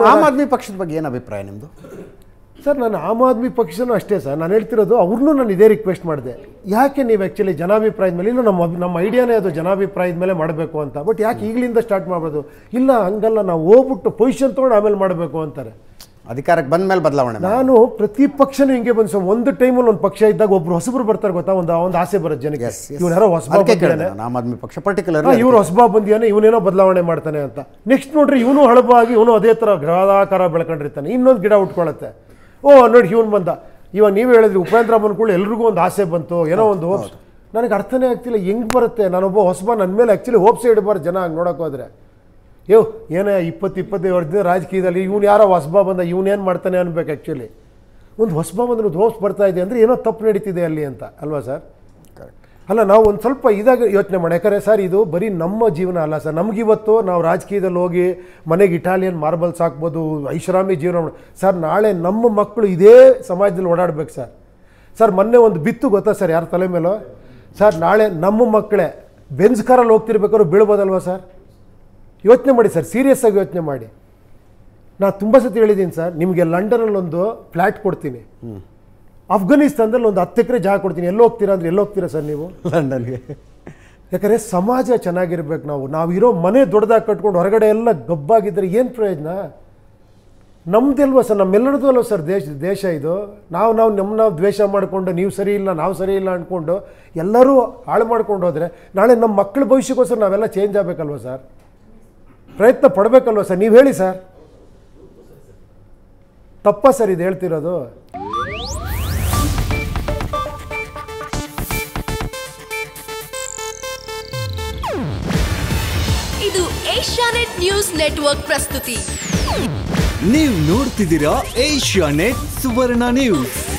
Am Aadmi ಪಕ್ಷದ ಬಗ್ಗೆ ಏನು ಅಭಿಪ್ರಾಯ ನಿಮ್ಮದು ಸರ್ ನಾನು ಆಮ್ ಆದ್ಮಿ ಪಕ್ಷನೂ ಅಷ್ಟೇ ಸರ್ ನಾನು ಹೇಳ್ತಿರೋದು ಅವ್ರನ್ನೂ ನಾನು ಇದೇ ರಿಕ್ವೆಸ್ಟ್ ಮಾಡಿದೆ ಯಾಕೆ ನೀವು ಆ್ಯಕ್ಚುಲಿ ಜನಾಭಿಪ್ರಾಯದ ಮೇಲೆ ಇಲ್ಲ ನಮ್ಮ ನಮ್ಮ ಐಡಿಯಾನೇ ಅದು ಜನಾಭಿಪ್ರಾಯದ ಮೇಲೆ ಮಾಡಬೇಕು ಅಂತ ಬಟ್ ಯಾಕೆ ಈಗಲಿಂದ ಸ್ಟಾರ್ಟ್ ಮಾಡ್ಬೋದು ಇಲ್ಲ ಹಂಗಲ್ಲ ನಾವು ಹೋಗ್ಬಿಟ್ಟು ಪೊಸಿಷನ್ ತೊಗೊಂಡು ಆಮೇಲೆ ಮಾಡಬೇಕು ಅಂತಾರೆ ಅಧಿಕಾರಕ್ಕೆ ಬಂದ ಮೇಲೆ ಬದಲಾವಣೆ ಮಾಡಿ. ನಾನು ಪ್ರತಿ ಪಕ್ಷನೂ ಹಿಂಗೆ ಬಂದು ಸರ್ ಒಂದು ಟೈಮಲ್ಲಿ ಒಂದು ಪಕ್ಷ ಇದ್ದಾಗ ಒಬ್ರು ಹೊಸಬ್ರು ಬರ್ತಾರೆ ಗೊತ್ತಾ ಒಂದು ಒಂದು ಆಸೆ ಬರುತ್ತೆ ಜನಕ್ಕೆ Yes, yes. ಇವ್ನು ಯಾರೋ ಹೊಸಬ ಅದಕ್ಕೆ ಕೇಳಿದೆ ಬಂದಿದ್ದಾನೆ ನಾನು ಆಮ್ ಆದ್ಮಿ ಪಕ್ಷ ಪರ್ಟಿಕ್ಯುಲರ್ ಇವ್ರು ಹೊಸಬ ಬಂದಿಯಾನೆ ಇವನೇನೋ ಬದಲಾವಣೆ ಮಾಡ್ತಾನೆ ಅಂತ ನೆಕ್ಸ್ಟ್ ನೋಡ್ರಿ ಇವನು ಹಳಬಾಗಿ ಇವನು ಅದೇ ಥರ ಗ್ರಹಾಕಾರ ಬೆಳ್ಕೊಂಡಿರ್ತಾನೆ ಇನ್ನೊಂದು ಗಿಡ ಉಟ್ಕೊಳತ್ತೆ ಓ ನೋಡಿ ಇವನು ಬಂದ ಇವಾಗ ನೀವು ಹೇಳಿದ್ರಿ ಉಪೇಂದ್ರ ಬಂದ್ಕೊಳ್ಳಿ ಎಲ್ರಿಗೂ ಒಂದು ಆಸೆ ಬಂತು ಏನೋ ಒಂದು ಹೋಪ್ಸ್ ನನಗೆ ಅರ್ಥನೇ ಆಗ್ತಿಲ್ಲ ಹೆಂಗೆ ಬರುತ್ತೆ ನಾನೊಬ್ಬ ಹೊಸಬ ನನ್ನ ಮೇಲೆ ಆ್ಯಕ್ಚುಲಿ ಹೋಪ್ಸೇ ಇಡಬಾರ್ದು ಜನ ಹಂಗೆ ನೋಡೋಕೆ ಹೋದ್ರೆ ಯೋ ಏನೇ ಇಪ್ಪತ್ತು ಇಪ್ಪತ್ತೈದು ವರ್ಷದಿಂದ ರಾಜಕೀಯದಲ್ಲಿ ಇವ್ನು ಯಾರೋ ಹೊಸಬ ಬಂದ ಇವನೇನು ಮಾಡ್ತಾನೆ ಅನ್ಬೇಕು ಆ್ಯಕ್ಚುಲಿ ಒಂದು ಹೊಸಬ ಬಂದ್ರೆ ಒಂದು ಹೋಪ್ಸ್ ಬರ್ತಾ ಇದೆ ಅಂದರೆ ಏನೋ ತಪ್ಪು ನಡೀತಿದೆ ಅಲ್ಲಿ ಅಂತ ಅಲ್ವಾ ಸರ್ ಅಲ್ಲ ನಾವು ಒಂದು ಸ್ವಲ್ಪ ಇದಾಗ ಯೋಚನೆ ಮಾಡಿ ಯಾಕಂದರೆ ಸರ್ ಇದು ಬರೀ ನಮ್ಮ ಜೀವನ ಅಲ್ಲ ಸರ್ ನಮಗಿವತ್ತು ನಾವು ರಾಜಕೀಯದಲ್ಲಿ ಹೋಗಿ ಮನೆಗೆ ಇಟಾಲಿಯನ್ ಮಾರ್ಬಲ್ಸ್ ಹಾಕ್ಬೋದು ಐಷಾರಾಮಿ ಜೀವನ ಮಾಡ್- ಸರ್ ನಾಳೆ ನಮ್ಮ ಮಕ್ಕಳು ಇದೇ ಸಮಾಜದಲ್ಲಿ ಓಡಾಡ್ಬೇಕು ಸರ್ ಸರ್ ಮೊನ್ನೆ ಒಂದು ಬಿತ್ತು ಗೊತ್ತಾ ಸರ್ ಯಾರ ತಲೆ ಮೇಲೋ ಸರ್ ನಾಳೆ ನಮ್ಮ ಮಕ್ಕಳೇ ಬೆಂಜ್ ಕಾರಲ್ಲಿ ಹೋಗ್ತಿರ್ಬೇಕಾದ್ರು ಬೀಳ್ಬೋದಲ್ವಾ ಸರ್ ಯೋಚನೆ ಮಾಡಿ ಸರ್ ಸೀರಿಯಸ್ ಆಗಿ ಯೋಚನೆ ಮಾಡಿ ನಾನು ತುಂಬ ಸತಿ ಹೇಳಿದ್ದೀನಿ ಸರ್ ನಿಮಗೆ ಲಂಡನಲ್ಲಿ ಒಂದು ಫ್ಲ್ಯಾಟ್ ಕೊಡ್ತೀನಿ ಅಫ್ಘಾನಿಸ್ತಾನದಲ್ಲಿ ಒಂದು ಹತ್ತು ಎಕರೆ ಜಾಗ ಕೊಡ್ತೀನಿ ಎಲ್ಲಿ ಹೋಗ್ತೀರಾ ಅಂದ್ರೆ ಎಲ್ಲಿ ಹೋಗ್ತೀರಾ ಸರ್ ನೀವು ಲಂಡನ್ಗೆ ಯಾಕಂದರೆ ಸಮಾಜ ಚೆನ್ನಾಗಿರ್ಬೇಕು ನಾವು ನಾವಿರೋ ಮನೆ ದೊಡ್ಡದಾಗಿ ಕಟ್ಕೊಂಡು ಹೊರಗಡೆ ಎಲ್ಲ ಗಬ್ಬಾಗಿದ್ದರೆ ಏನು ಪ್ರಯೋಜನ ನಮ್ದಲ್ವ ಸರ್ ನಮ್ಮೆಲ್ಲರದು ಅಲ್ವ ಸರ್ ದೇಶ ದೇಶ ಇದು ನಾವು ನಾವು ನಮ್ಮ ನಾವು ದ್ವೇಷ ಮಾಡಿಕೊಂಡು ನೀವು ಸರಿ ಇಲ್ಲ ನಾವು ಸರಿ ಇಲ್ಲ ಅಂದ್ಕೊಂಡು ಎಲ್ಲರೂ ಹಾಳು ಮಾಡ್ಕೊಂಡು ಹೋದರೆ ನಾಳೆ ನಮ್ಮ ಮಕ್ಕಳ ಭವಿಷ್ಯಕ್ಕೋಸ್ಕರ ನಾವೆಲ್ಲ ಚೇಂಜ್ ಆಗಬೇಕಲ್ವ ಸರ್ ಪ್ರಯತ್ನ ಪಡಬೇಕಲ್ವ ಸರ್ ನೀವು ಹೇಳಿ ಸರ್ ತಪ್ಪ ಸರ್ ಇದು ಹೇಳ್ತಿರೋದು ಇದು ಏಷ್ಯಾನೆಟ್ ನ್ಯೂಸ್ ನೆಟ್ವರ್ಕ್ ಪ್ರಸ್ತುತಿ ನೀವು ನೋಡ್ತಿದ್ದೀರಾ ಏಷ್ಯಾ ನೆಟ್ ಸುವರ್ಣ ನ್ಯೂಸ್